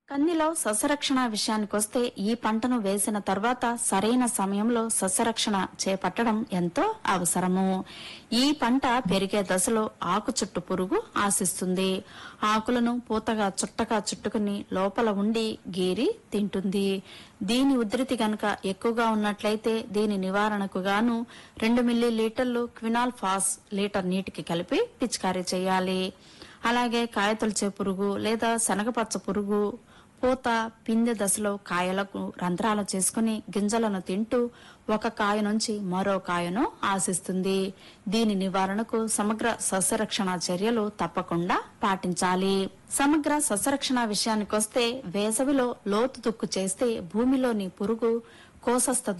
కందిలో సస్యరక్షణ విషయానికొస్తే ఈ పంటను వేసిన తర్వాత సరైన సమయంలో సస్యరక్షణ చేపట్టడం ఎంతో అవసరము ఈ పంట పెరిగే దశలో ఆకు చుట్టు పురుగు ఆశిస్తుంది ఆకులను పూతగా చుట్టగా చుట్టుకుని లోపల ఉండి గీరి తింటుంది దీని ఉధృతి గనక ఎక్కువగా ఉన్నట్లయితే దీని నివారణకు గాను రెండు మిల్లీ లీటర్లు క్వినాల్ ఫాస్ లీటర్ నీటికి కలిపి పిచికారీ చేయాలి అలాగే కాయతొలిచే పురుగు లేదా శనగపచ్చ పురుగు పూత పిందె దశలో కాయలకు రంధ్రాలు చేసుకుని గింజలను తింటూ ఒక కాయ నుంచి మరో కాయను ఆశిస్తుంది దీని నివారణకు సమగ్ర సస్యరక్షణ చర్యలు తప్పకుండా పాటించాలి సమగ్ర సస్యరక్షణ విషయానికొస్తే వేసవిలో లోతు దుక్కు చేస్తే భూమిలోని పురుగు కోసస్థ